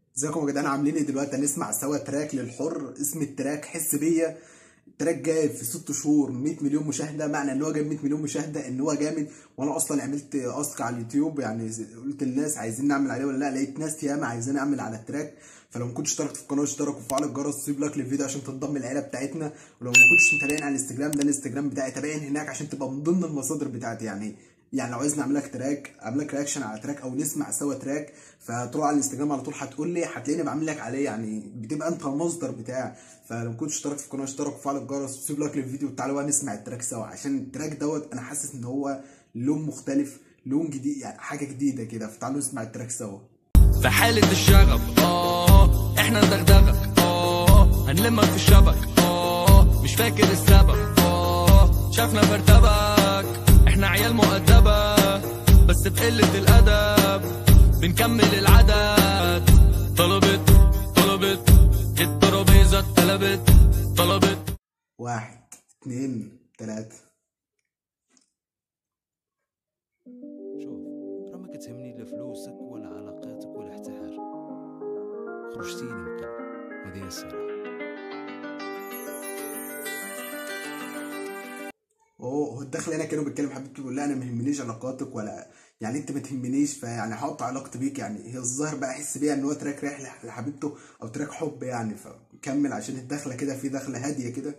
ازيكم يا جدعان عاملين ايه دلوقتي هنسمع سوا تراك للحر اسم التراك حس بيا التراك جايب في ست شهور 100 مليون مشاهده معنى ان هو جايب 100 مليون مشاهده ان هو جامد وانا اصلا عملت اسك على اليوتيوب يعني قلت للناس عايزين نعمل عليه ولا لا لقيت ناس ياما عايزين اعمل على التراك فلو ما كنتش اشتركت في القناه اشترك وفعل الجرس سيب لايك للفيديو عشان تنضم العيله بتاعتنا ولو ما كنتش متابعني على الانستجرام ده الانستجرام بتاعي تابعني هناك عشان تبقى من ضمن المصادر بتاعتي يعني يعني لو عايز نعمل لك تراك اعمل لك رياكشن على تراك او نسمع سوا تراك فتروح على الانستجرام على طول هتقول لي هتلاقيني بعمل لك عليه يعني بتبقى انت المصدر بتاعي فلو كنت اشتركت في القناه اشترك وفعل الجرس وسيب لايك للفيديو وتعالوا بقى نسمع التراك سوا عشان التراك دوت انا حاسس ان هو لون مختلف لون جديد يعني حاجه جديده كده فتعالوا نسمع التراك سوا في حالة الشغب اه احنا ندغدغك اه هنلمك في الشبك اه مش فاكر السبب اه شافنا برتبك احنا عيال مؤدبة بس بقلة الأدب بنكمل العدد طلبت طلبت الترابيزة اتقلبت طلبت واحد اتنين تلاته شوف راه ما كتهمني لا فلوسك ولا علاقاتك ولا حتى حاجه خرجتيني من القلب هذه هي الصراحه اوه هو الدخل هنا كانوا بيتكلم حبيبتي بيقول لها انا ما يهمنيش علاقاتك ولا يعني انت ما تهمنيش فيعني هحط علاقتي بيك يعني هي الظاهر بقى احس بيها ان هو تراك رايح لح- لحبيبته او تراك حب يعني فكمل عشان الدخله كده في دخله هاديه كده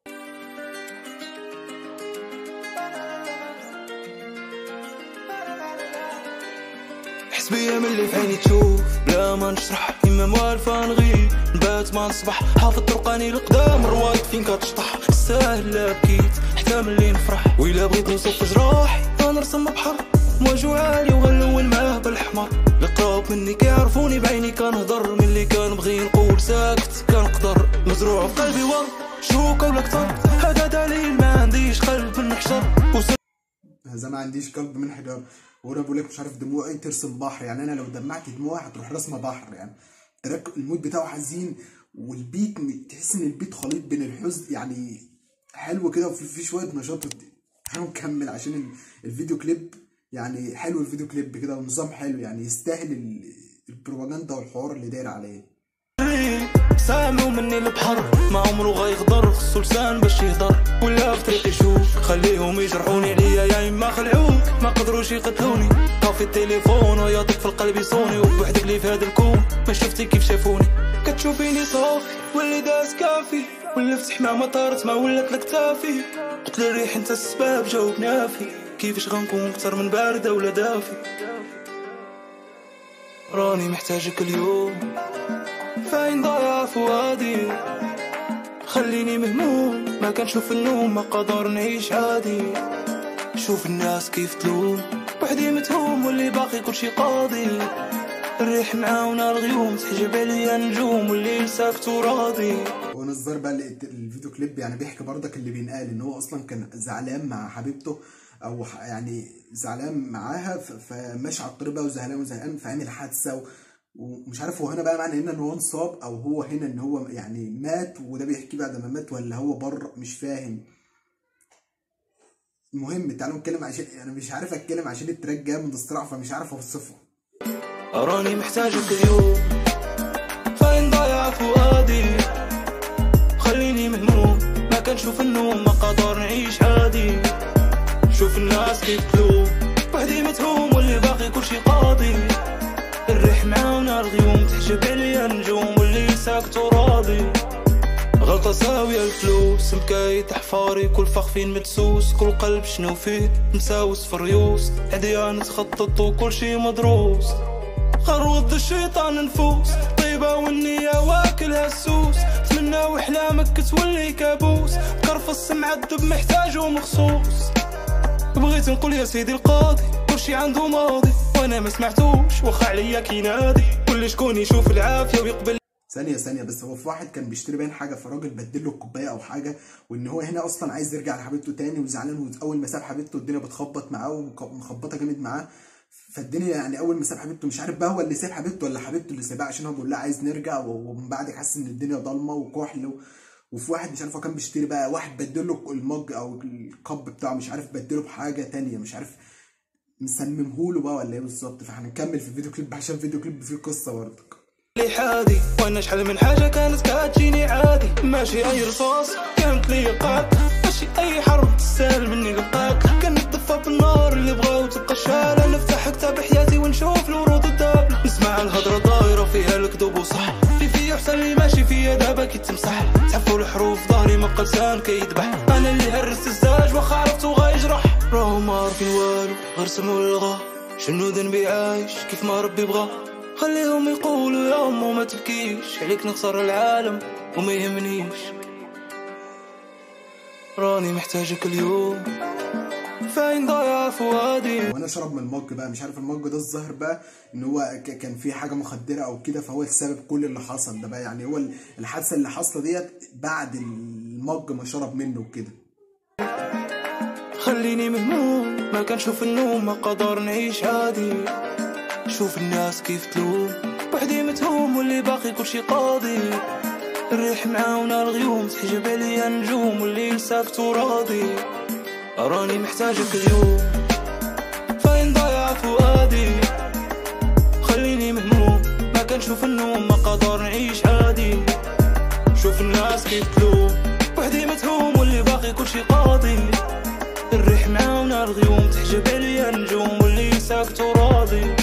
حس بيا من اللي في عيني تشوف بلا ما نشرح اما موالفة نغيب نبات ما نصبح حافظ طرقاني القدام روايد فين كتشطح ساهل لا بكيت حتى ملي نفرح وإلا بغيت نوصف جراحي غنرسم بحر مواجهو عالي وغنلون معاه بالحمر القراب مني كيعرفوني بعيني كنهضر من اللي كنبغي نقول ساكت كنقدر مزروع في قلبي ورد شوكة ولا كتر هذا دليل ما عنديش قلب من حشر وس- زي ما عنديش قلب من حجار وانا بقول لك مش عارف دموعي ترسم بحر يعني انا لو دمعت دموعي هتروح رسمه بحر يعني تراك المود بتاعه حزين والبيت م- تحس ان البيت خليط بين الحزن يعني حلو كده وفي في شويه نشاط تعالوا نكمل عشان ال- الفيديو كليب يعني حلو الفيديو كليب كده ونظام حلو يعني يستاهل ال- البروباجندا والحوار اللي داير عليه سامعوا مني البحر ما عمره غيغدر خصو لسان باش يهضر ولا في طريق يشوف خليهم يجرحوني عليا يا اما خلعوك ما قدروش يقتلوني طافي التليفون وياطك في القلب يصوني وبوحدك اللي في هذا الكون ما شفتي كيف شافوني كتشوفيني صافي واللي داز كافي واللي فتح مع مطارت ما ولات لك تافي قلت له الريح انت السباب جاوب نافي كيفاش غنكون اكتر من باردة ولا دافي راني محتاجك اليوم فاين ضايع فؤادي خليني مهموم ما كنشوف النوم ما قدر نعيش عادي شوف الناس كيف تلوم وحدي متهوم واللي باقي كلشي قاضي الريح معاونا الغيوم تحجب عليا نجوم واللي ساكت وراضي ونظر بقى ال- الفيديو كليب يعني بيحكي برضك اللي بينقال ان هو اصلا كان زعلان مع حبيبته او ح- يعني زعلان معاها ف- فماشي على الطريق بقى وزهقان وزهقان فعمل حادثه و- ومش عارف هو هنا بقى معنى هنا ان هو انصاب او هو هنا ان هو يعني مات وده بيحكي بعد ما مات ولا هو بره مش فاهم المهم تعالوا نتكلم عشان انا مش عارف اتكلم عشان التراك جامد الصراحه فمش عارف اوصفه راني محتاجك اليوم فاين ضايع فؤادي خليني مهموم ما كنشوف النوم ما قدر نعيش عادي شوف الناس كيف تلوم وحدي متهوم واللي باقي كلشي قاضي الريح معاونا الغيوم تحجب عليا النجوم واللي ساكت وراضي غلطة ساوية الفلوس مكايد حفاري كل فخ فين مدسوس كل قلب شنو فيه مساوس في الريوس عديان تخطط وكل شي مدروس خروض الشيطان نفوس طيبة والنية واكلها السوس تمنى واحلامك تولي كابوس كرف السمعة الدب محتاجه مخصوص بغيت نقول يا سيدي القاضي كل شي عنده ماضي وانا ما سمعتوش واخا عليا كينادي كل شكون يشوف العافية ويقبل ثانية ثانية بس هو في واحد كان بيشتري باين حاجة فالراجل بدل له الكوباية أو حاجة وإن هو هنا أصلا عايز يرجع لحبيبته تاني وزعلان وأول ما ساب حبيبته الدنيا بتخبط معاه ومخبطة جامد معاه فالدنيا يعني أول ما ساب حبيبته مش عارف بقى هو اللي ساب حبيبته ولا حبيبته اللي سابها عشان هو بيقول لها عايز نرجع و- ومن بعد حس إن الدنيا ضلمة وكحل و... وفي واحد مش عارف هو كان بيشتري بقى واحد بدل له المج أو الكب بتاعه مش عارف بدله بحاجة تانية مش عارف مسممهوله بقى ولا ايه بالظبط فهنكمل في الفيديو كليب عشان الفيديو كليب فيه قصة برضك لي حادي وانا شحال من حاجة كانت كاتجيني عادي ماشي اي رصاص كانت لي قاك ماشي اي حرب تستاهل مني لقاك كنتدفى بالنار اللي بغاو تبقى شالة نفتح كتاب حياتي ونشوف الورود الداب نسمع الهضرة طايرة فيها الكذوب وصح في فيا حسن اللي ماشي فيا دابا كيتمسح تحفوا الحروف ظهري ما بقى لسان كيذبح انا اللي هرست الزاج واخا عرفتو غيجرح راهم ما عارفين والو غير سمو الغا شنو ذنبي عايش كيف ما ربي بغا خليهم يقولوا يا امو ما تبكيش عليك نخسر العالم وما يهمنيش راني محتاجك اليوم فاين ضايع فؤادي وانا اشرب من المج بقى مش عارف المج ده الظاهر بقى ان هو ك- كان في حاجه مخدره او كده فهو السبب كل اللي حصل ده بقى يعني هو ال- الحادثه اللي حاصله ديت بعد المج ما شرب منه وكده خليني مهموم ما كنشوف النوم ما قدر نعيش عادي شوف الناس كيف تلوم وحدي متهوم واللي باقي كل شي قاضي الريح معاونا الغيوم تحجب عليا نجوم واللي ساكت وراضي راني محتاجك اليوم فاين ضايع فؤادي خليني مهموم ما كنشوف النوم ما قدر نعيش عادي شوف الناس كيف تلوم وحدي متهوم واللي باقي كل شي قاضي الريح معاونا الغيوم تحجب عليا نجوم واللي ساكت وراضي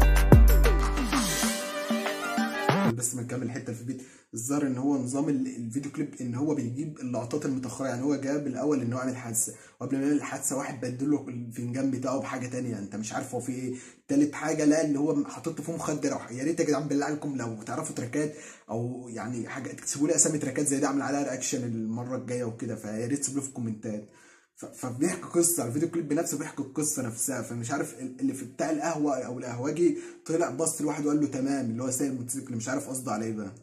بس ما نكمل حته في البيت الظاهر ان هو نظام ال- الفيديو كليب ان هو بيجيب اللقطات المتاخره يعني هو جاب الاول ان هو عامل حادثه وقبل ما يعمل الحادثه واحد بدل له الفنجان بتاعه بحاجه تانية انت مش عارف هو في ايه تالت حاجه لا اللي هو حاطط فيه مخدر أو- يا ريت يا جدعان بالله عليكم لو تعرفوا تراكات او يعني حاجه تكتبوا لي اسامي تراكات زي دي اعمل عليها رياكشن المره الجايه وكده فيا ريت تسيبوا لي في الكومنتات ف- فبيحكي قصه الفيديو كليب بنفسه بيحكي القصه نفسها فمش عارف ال- اللي في بتاع القهوه او القهوجي طلع بص لواحد وقال له تمام اللي هو سايق الموتوسيكل مش عارف قصده على ايه بقى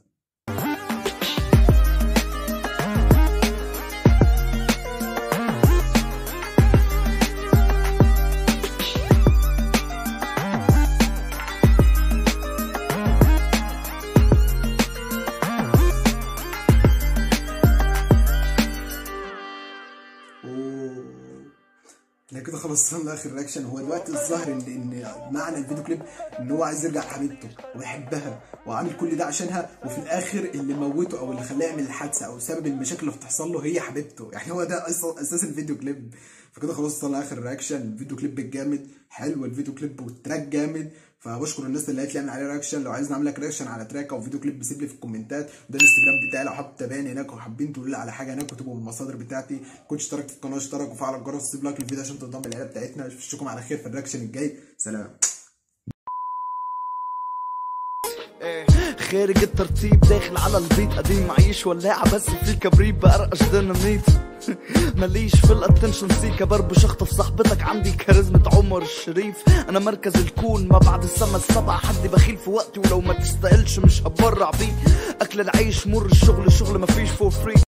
اوه احنا كده خلاص وصلنا لاخر رياكشن هو دلوقتي الظاهر ان ان معنى الفيديو كليب ان هو عايز يرجع لحبيبته ويحبها وعامل كل ده عشانها وفي الاخر اللي موته او اللي خلاه يعمل الحادثه او سبب المشاكل اللي بتحصل له هي حبيبته يعني هو ده أص- اساس الفيديو كليب فكده خلاص وصلنا لاخر رياكشن الفيديو كليب الجامد حلو الفيديو كليب والتراك جامد فبشكر الناس اللي قالت لي اعمل عليه رياكشن لو عايز نعمل لك رياكشن على تراك او فيديو كليب سيب لي في الكومنتات وده الانستجرام بتاعي لو حابب تتابعني هناك وحابين تقولوا لي على حاجه هناك وتبقوا من المصادر بتاعتي كنت اشترك في القناه اشترك وفعل الجرس وسيب لايك للفيديو عشان تنضم للعيله بتاعتنا اشوفكم على خير في الرياكشن الجاي سلام خارج الترتيب داخل على البيت قديم معيش ولاعة بس في كبريت بقرقش ديناميت ماليش في الاتنشن سيكا بربش اخطف صاحبتك عندي كاريزمة عمر الشريف انا مركز الكون ما بعد السما السبعة حد بخيل في وقتي ولو ما تستاهلش مش هتبرع بيه اكل العيش مر الشغل شغل مفيش فور فري